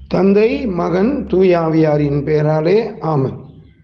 தந்தை மகன் தூயாவியாரின் பெயராலே ஆமென்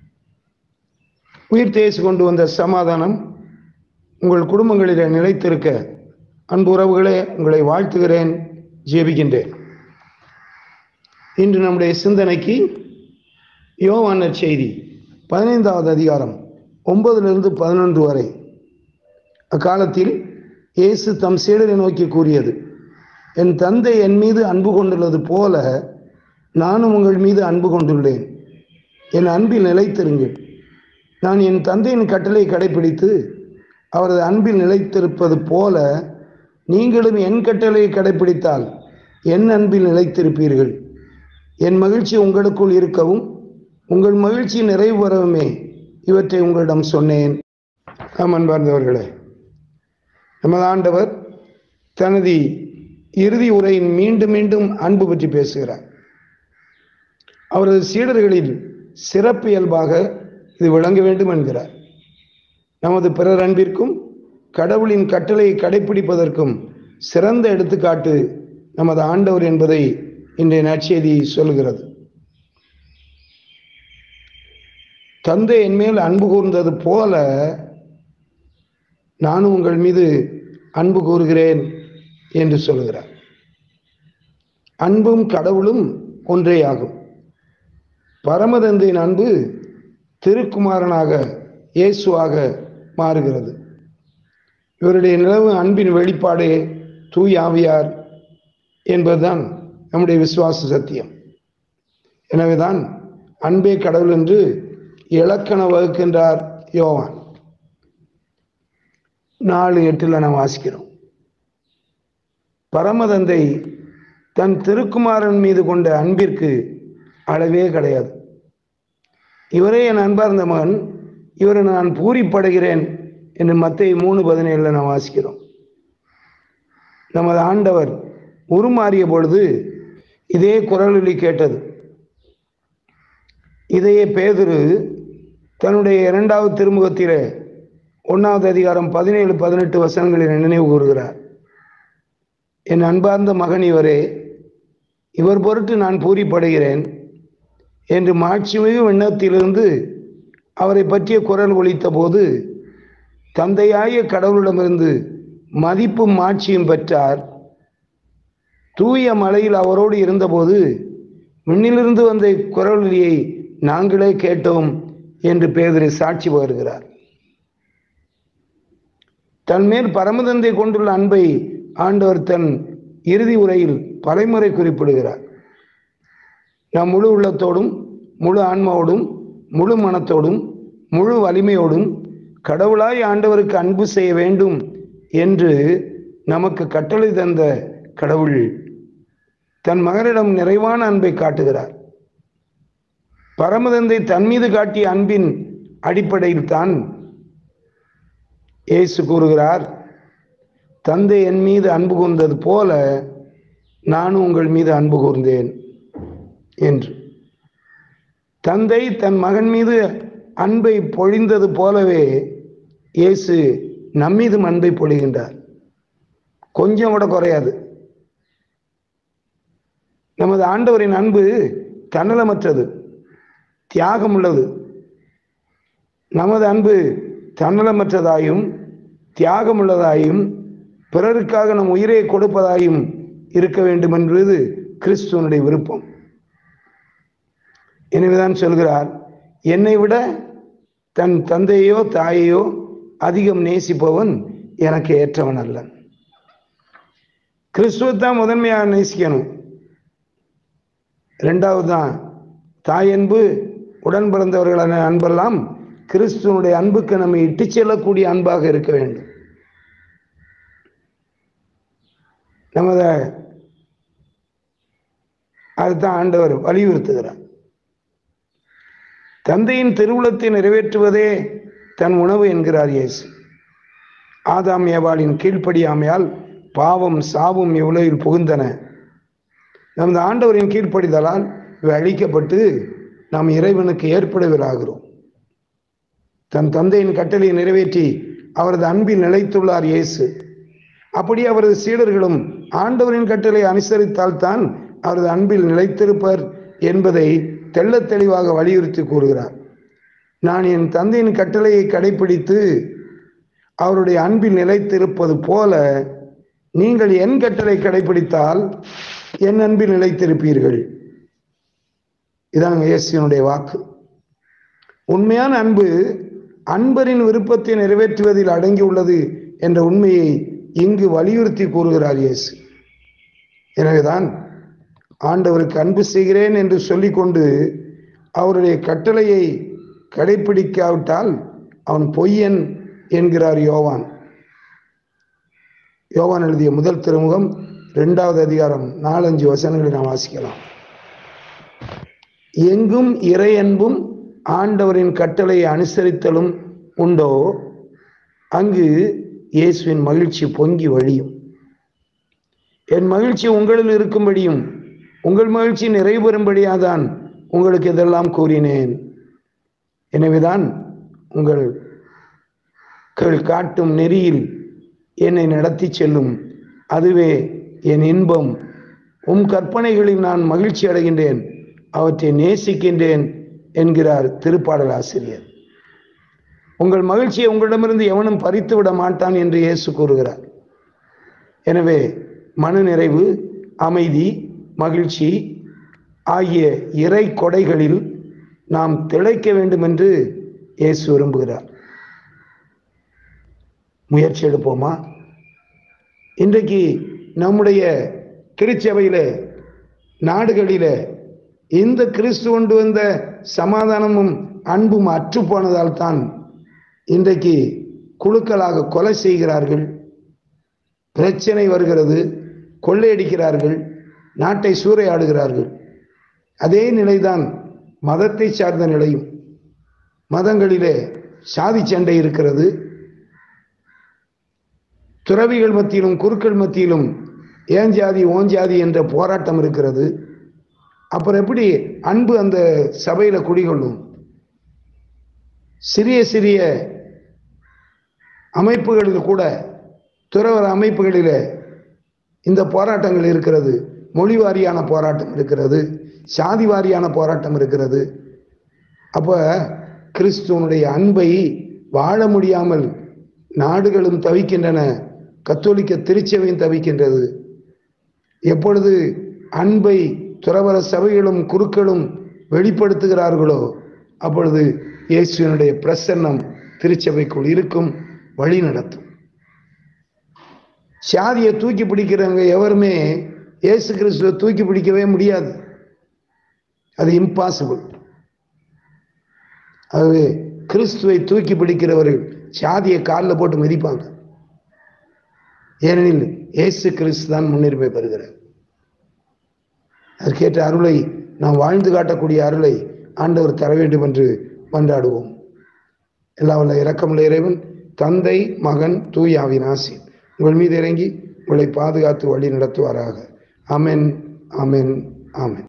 உயிர் தேசு கொண்டு வந்த சமாதானம் உங்கள் குடும்பங்களிலே நிலைத்திருக்க அன்பு உறவுகளே உங்களை வாழ்த்துகிறேன் ஜெபிக்கின்றேன் இன்று நம்முடைய சிந்தனைக்கு யோவான செய்தி பதினைந்தாவது அதிகாரம் ஒன்பதிலிருந்து பதினொன்று வரை அக்காலத்தில் இயேசு தம் சீடரை நோக்கி கூறியது என் தந்தை என் மீது அன்பு கொண்டுள்ளது போல நானும் உங்கள் மீது அன்பு கொண்டுள்ளேன் என் அன்பில் நிலைத்திருங்கள் நான் என் தந்தையின் கட்டளை கடைபிடித்து அவரது அன்பில் நிலைத்திருப்பது போல நீங்களும் என் கட்டளையை கடைபிடித்தால் என் அன்பில் நிலைத்திருப்பீர்கள் என் மகிழ்ச்சி உங்களுக்குள் இருக்கவும் உங்கள் மகிழ்ச்சி நிறைவு வரவுமே இவற்றை உங்களிடம் சொன்னேன் ஆம் அன்பார்ந்தவர்களே நமது ஆண்டவர் தனது இறுதி உரையின் மீண்டும் மீண்டும் அன்பு பற்றி பேசுகிறார் அவரது சீடர்களில் சிறப்பு இயல்பாக இது விளங்க வேண்டும் என்கிறார் நமது பிறர் அன்பிற்கும் கடவுளின் கட்டளையை கடைபிடிப்பதற்கும் சிறந்த எடுத்துக்காட்டு நமது ஆண்டவர் என்பதை இன்றைய நற்செய்தி சொல்கிறது தந்தை என் மேல் அன்பு கூர்ந்தது போல நானும் உங்கள் மீது அன்பு கூறுகிறேன் என்று சொல்கிறார் அன்பும் கடவுளும் ஒன்றே ஆகும் பரமதந்தையின் அன்பு திருக்குமாரனாக இயேசுவாக மாறுகிறது இவருடைய நிலவு அன்பின் வெளிப்பாடே தூய் ஆவியார் என்பதுதான் நம்முடைய விசுவாச சத்தியம் எனவேதான் அன்பே கடவுள் என்று இலக்கண வகுக்கின்றார் யோவான் நாலு எட்டில் நாம் வாசிக்கிறோம் பரமதந்தை தன் திருக்குமாரன் மீது கொண்ட அன்பிற்கு அளவே கிடையாது இவரே என் அன்பார்ந்த மகன் இவரை நான் பூரிப்படைகிறேன் என்று மத்திய மூணு பதினேழில் நாம் வாசிக்கிறோம் நமது ஆண்டவர் உருமாறிய பொழுது இதே குரலொலி கேட்டது இதையே பேதுரு தன்னுடைய இரண்டாவது திருமுகத்திலே ஒன்றாவது அதிகாரம் பதினேழு பதினெட்டு வசனங்களில் நினைவு கூறுகிறார் என் அன்பார்ந்த மகன் இவரே இவர் பொருட்டு நான் பூரிப்படுகிறேன் என்று மாட்சிமிகு விண்ணத்திலிருந்து அவரை பற்றிய குரல் ஒலித்த போது தந்தையாய கடவுளிடமிருந்து மதிப்பும் மாட்சியும் பெற்றார் தூய மலையில் அவரோடு இருந்தபோது விண்ணிலிருந்து வந்த குரலொலியை நாங்களே கேட்டோம் என்று பேதரை சாட்சி பகர்கிறார் தன் மேல் பரமதந்தை கொண்டுள்ள அன்பை ஆண்டவர் தன் இறுதி உரையில் பலைமுறை குறிப்பிடுகிறார் நாம் முழு உள்ளத்தோடும் முழு ஆன்மாவோடும் முழு மனத்தோடும் முழு வலிமையோடும் கடவுளாய் ஆண்டவருக்கு அன்பு செய்ய வேண்டும் என்று நமக்கு கட்டளை தந்த கடவுள் தன் மகனிடம் நிறைவான அன்பை காட்டுகிறார் பரமதந்தை தன் மீது காட்டிய அன்பின் அடிப்படையில் தான் இயேசு கூறுகிறார் தந்தை என் மீது அன்பு கூர்ந்தது போல நானும் உங்கள் மீது அன்பு கூர்ந்தேன் என்று தந்தை தன் மகன் மீது அன்பை பொழிந்தது போலவே இயேசு நம்மீதும் அன்பை பொழிகின்றார் கொஞ்சம் கூட குறையாது நமது ஆண்டவரின் அன்பு தன்னலமற்றது தியாகம் உள்ளது நமது அன்பு தன்னலமற்றதாயும் தியாகம் உள்ளதாயும் பிறருக்காக நம் உயிரை கொடுப்பதாயும் இருக்க வேண்டும் என்பது கிறிஸ்துவனுடைய விருப்பம் எனவேதான் சொல்கிறார் என்னை விட தன் தந்தையோ தாயையோ அதிகம் நேசிப்பவன் எனக்கு ஏற்றவன் அல்ல கிறிஸ்துவத்தான் முதன்மையாக நேசிக்கணும் ரெண்டாவது தான் தாயன்பு உடன் பிறந்தவர்களான அன்பெல்லாம் கிறிஸ்துவனுடைய அன்புக்கு நம்மை இட்டு செல்லக்கூடிய அன்பாக இருக்க வேண்டும் நமது அதுதான் ஆண்டவர் வலியுறுத்துகிறார் தந்தையின் திருவுளத்தை நிறைவேற்றுவதே தன் உணவு என்கிறார் இயேசு ஆதாம் ஏவாளின் கீழ்ப்படியாமையால் பாவம் சாவும் இவ்வுலகில் புகுந்தன நமது ஆண்டவரின் கீழ்ப்படிதலால் இவை அழிக்கப்பட்டு நாம் இறைவனுக்கு ஏற்படுவராகிறோம் தன் தந்தையின் கட்டளையை நிறைவேற்றி அவரது அன்பில் நிலைத்துள்ளார் இயேசு அப்படி அவரது சீடர்களும் ஆண்டவரின் கட்டளை அனுசரித்தால்தான் அவரது அன்பில் நிலைத்திருப்பர் என்பதை தெள்ளத் தெளிவாக வலியுறுத்தி கூறுகிறார் நான் என் தந்தையின் கட்டளையை கடைபிடித்து அவருடைய அன்பில் நிலைத்திருப்பது போல நீங்கள் என் கட்டளை கடைபிடித்தால் என் அன்பில் நிலைத்திருப்பீர்கள் இதாங்க இயேசுனுடைய வாக்கு உண்மையான அன்பு அன்பரின் விருப்பத்தை நிறைவேற்றுவதில் அடங்கியுள்ளது என்ற உண்மையை இங்கு வலியுறுத்தி கூறுகிறார் இயேசு எனவேதான் ஆண்டவருக்கு அன்பு செய்கிறேன் என்று சொல்லிக்கொண்டு அவருடைய கட்டளையை கடைபிடிக்காவிட்டால் அவன் பொய்யன் என்கிறார் யோவான் யோவான் எழுதிய முதல் திருமுகம் இரண்டாவது அதிகாரம் நாலஞ்சு வசனங்களை நாம் வாசிக்கலாம் எங்கும் இறை அன்பும் ஆண்டவரின் கட்டளையை அனுசரித்தலும் உண்டோ அங்கு இயேசுவின் மகிழ்ச்சி பொங்கி வழியும் என் மகிழ்ச்சி உங்களில் இருக்கும்படியும் உங்கள் மகிழ்ச்சி நிறைவேறும்படியாதான் உங்களுக்கு இதெல்லாம் கூறினேன் எனவேதான் உங்கள் காட்டும் நெறியில் என்னை நடத்தி செல்லும் அதுவே என் இன்பம் உம் கற்பனைகளில் நான் மகிழ்ச்சி அடைகின்றேன் அவற்றை நேசிக்கின்றேன் என்கிறார் திருப்பாடல் ஆசிரியர் உங்கள் மகிழ்ச்சியை உங்களிடமிருந்து எவனும் பறித்து விட மாட்டான் என்று இயேசு கூறுகிறார் எனவே மன நிறைவு அமைதி மகிழ்ச்சி ஆகிய இறை கொடைகளில் நாம் திளைக்க வேண்டும் என்று இயேசு விரும்புகிறார் முயற்சி எடுப்போமா இன்றைக்கு நம்முடைய திருச்சபையில நாடுகளில இந்த கிறிஸ்து கொண்டு வந்த சமாதானமும் அன்பும் அற்று போனதால் தான் இன்றைக்கு குழுக்களாக கொலை செய்கிறார்கள் பிரச்சனை வருகிறது கொள்ளையடிக்கிறார்கள் நாட்டை சூறையாடுகிறார்கள் அதே நிலைதான் மதத்தை சார்ந்த நிலையும் மதங்களிலே சாதி சண்டை இருக்கிறது துறவிகள் மத்தியிலும் குருக்கள் மத்தியிலும் ஏன் ஜாதி ஓன் ஜாதி என்ற போராட்டம் இருக்கிறது அப்புறம் எப்படி அன்பு அந்த சபையில குடிகொள்ளும் சிறிய சிறிய அமைப்புகளில் கூட துறவர அமைப்புகளில் இந்த போராட்டங்கள் இருக்கிறது மொழி வாரியான போராட்டம் இருக்கிறது சாதி வாரியான போராட்டம் இருக்கிறது அப்ப கிறிஸ்துவனுடைய அன்பை வாழ முடியாமல் நாடுகளும் தவிக்கின்றன கத்தோலிக்க திருச்சபையும் தவிக்கின்றது எப்பொழுது அன்பை துறவர சபைகளும் குருக்களும் வெளிப்படுத்துகிறார்களோ அப்பொழுது இயேசுவினுடைய பிரசன்னம் திருச்சபைக்குள் இருக்கும் வழி நடத்தும் சாதியை தூக்கி பிடிக்கிறவங்க எவருமே இயேசு கிறிஸ்துவை தூக்கி பிடிக்கவே முடியாது அது இம்பாசிபிள் ஆகவே கிறிஸ்துவை தூக்கி பிடிக்கிறவர்கள் சாதியை காலில் போட்டு மிதிப்பாங்க ஏனெனில் இயேசு கிறிஸ்து தான் முன்னுரிமை பெறுகிறார் அதற்கேற்ற அருளை நாம் வாழ்ந்து காட்டக்கூடிய அருளை ஆண்டவர் தர வேண்டும் என்று மன்றாடுவோம் எல்லா வல்ல இரக்கமுள்ள இறைவன் தந்தை மகன் தூயாவின் ஆசி உங்கள் மீது இறங்கி உங்களை பாதுகாத்து வழி நடத்துவாராக அமென் அமென் ஆமென்